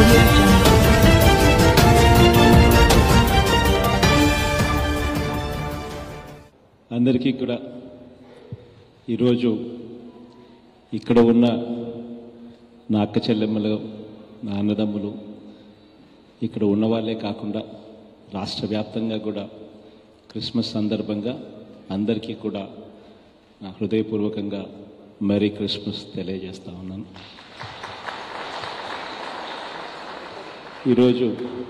audio jungle. అందరికీ కూడా ఈరోజు ఇక్కడ ఉన్న నా అక్క చెల్లెమ్మలు నా అన్నదమ్ములు ఇక్కడ ఉన్న వాళ్ళే కాకుండా రాష్ట్ర వ్యాప్తంగా కూడా క్రిస్మస్ సందర్భంగా అందరికీ కూడా నా హృదయపూర్వకంగా మెరీ క్రిస్మస్ తెలియజేస్తా ఉన్నాను ఈరోజు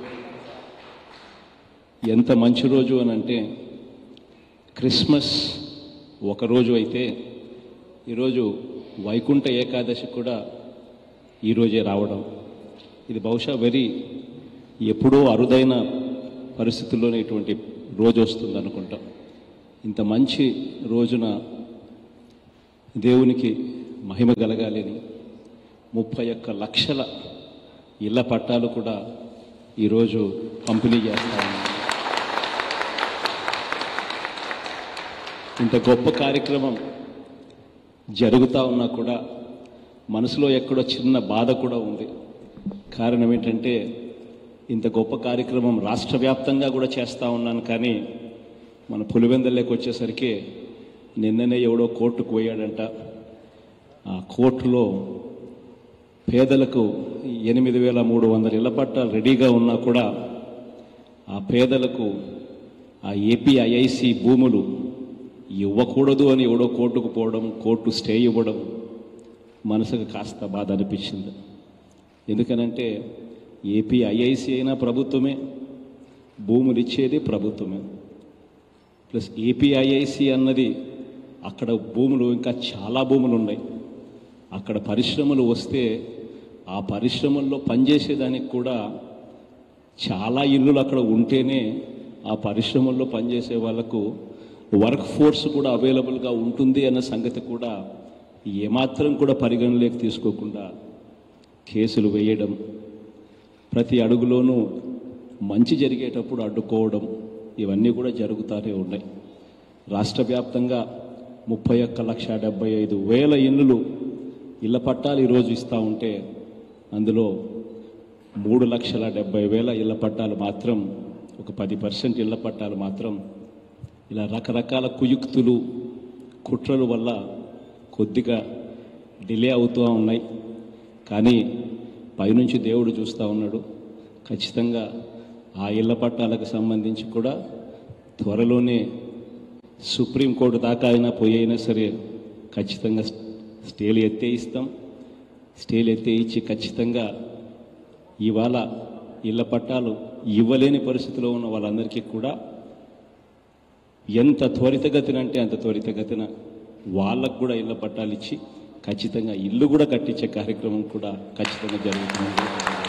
ఎంత మంచి రోజు అని అంటే క్రిస్మస్ ఒకరోజు అయితే ఈరోజు వైకుంఠ ఏకాదశి కూడా ఈరోజే రావడం ఇది బహుశా వెరీ ఎప్పుడో అరుదైన పరిస్థితుల్లోనే ఇటువంటి రోజు వస్తుంది అనుకుంటాం ఇంత మంచి రోజున దేవునికి మహిమ కలగాలని ముప్పై ఒక్క లక్షల ఇళ్ల పట్టాలు కూడా ఈరోజు పంపిణీ చేస్తా ఉన్నాం ఇంత గొప్ప కార్యక్రమం జరుగుతూ ఉన్నా కూడా మనసులో ఎక్కడో చిన్న బాధ కూడా ఉంది కారణం ఏంటంటే ఇంత గొప్ప కార్యక్రమం రాష్ట్ర వ్యాప్తంగా కూడా చేస్తూ ఉన్నాను కానీ మన పులివెందల్లోకి వచ్చేసరికి నిన్ననే ఎవడో కోర్టుకు పోయాడంట ఆ కోర్టులో పేదలకు ఎనిమిది వేల మూడు వందల ఇళ్ల పట్టాలు రెడీగా ఉన్నా కూడా ఆ పేదలకు ఆ ఏపీఐఐసి భూములు ఇవ్వకూడదు అని ఎవడో కోర్టుకు పోవడం కోర్టు స్టే ఇవ్వడం మనసుకు కాస్త బాధ అనిపించింది ఎందుకనంటే ఏపీ ఐఐసి అయినా ప్రభుత్వమే భూములు ఇచ్చేది ప్రభుత్వమే ప్లస్ ఏపీఐఐసి అన్నది అక్కడ భూములు ఇంకా చాలా భూములు ఉన్నాయి అక్కడ పరిశ్రమలు వస్తే ఆ పరిశ్రమల్లో పనిచేసేదానికి కూడా చాలా ఇల్లులు అక్కడ ఉంటేనే ఆ పరిశ్రమల్లో పనిచేసే వాళ్ళకు వర్క్ ఫోర్స్ కూడా అవైలబుల్గా ఉంటుంది అన్న సంగతి కూడా ఏమాత్రం కూడా పరిగణలోకి తీసుకోకుండా కేసులు వేయడం ప్రతి అడుగులోనూ మంచి జరిగేటప్పుడు అడ్డుకోవడం ఇవన్నీ కూడా జరుగుతూనే ఉన్నాయి రాష్ట్ర వ్యాప్తంగా ముప్పై ఒక్క లక్ష డెబ్బై ఐదు వేల ఇల్లులు ఇళ్ల పట్టాలు ఈరోజు ఇస్తూ ఉంటే అందులో మూడు లక్షల డెబ్బై వేల ఇళ్ల పట్టాలు మాత్రం ఒక పది పర్సెంట్ ఇళ్ల పట్టాలు మాత్రం ఇలా రకరకాల కుయుక్తులు కుట్రల వల్ల కొద్దిగా డిలే అవుతూ ఉన్నాయి కానీ పైనుంచి దేవుడు చూస్తూ ఉన్నాడు ఖచ్చితంగా ఆ ఇళ్ల పట్టాలకు సంబంధించి కూడా త్వరలోనే సుప్రీంకోర్టు దాకా అయినా పోయినా సరే ఖచ్చితంగా స్టేలు ఎత్తే ఇస్తాం స్టేలు ఎత్తే ఇచ్చి ఖచ్చితంగా ఇవాళ ఇళ్ల పట్టాలు ఇవ్వలేని పరిస్థితిలో ఉన్న వాళ్ళందరికీ కూడా ఎంత త్వరితగతిన అంటే అంత త్వరితగతిన వాళ్ళకు కూడా ఇళ్ల పట్టాలు ఇచ్చి ఖచ్చితంగా ఇల్లు కూడా కట్టించే కార్యక్రమం కూడా ఖచ్చితంగా జరుగుతుంది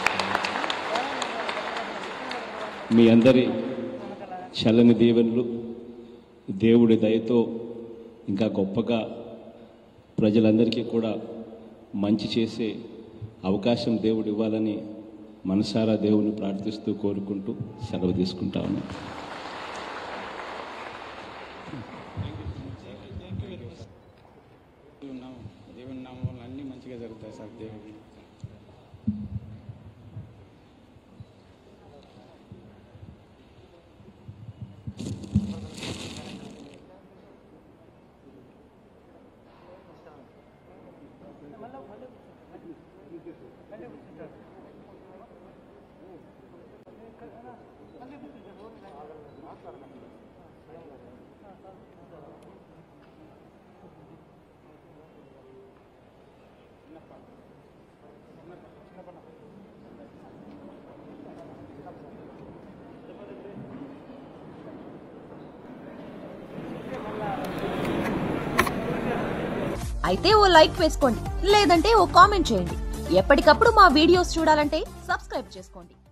మీ అందరి చల్లని దీవెనలు దేవుడి దయతో ఇంకా గొప్పగా ప్రజలందరికీ కూడా మంచి చేసే అవకాశం దేవుడు ఇవ్వాలని మనసారా దేవుని ప్రార్థిస్తూ కోరుకుంటూ సెలవు తీసుకుంటా ఉన్నాను ఉన్నాము దేవుని నామం వల్ల అన్నీ మంచిగా జరుగుతాయి సార్ దేవుడు అయితే ఓ లైక్ వేసుకోండి లేదంటే ఓ కామెంట్ చేయండి ఎప్పటికప్పుడు మా వీడియోస్ చూడాలంటే సబ్స్క్రైబ్ చేసుకోండి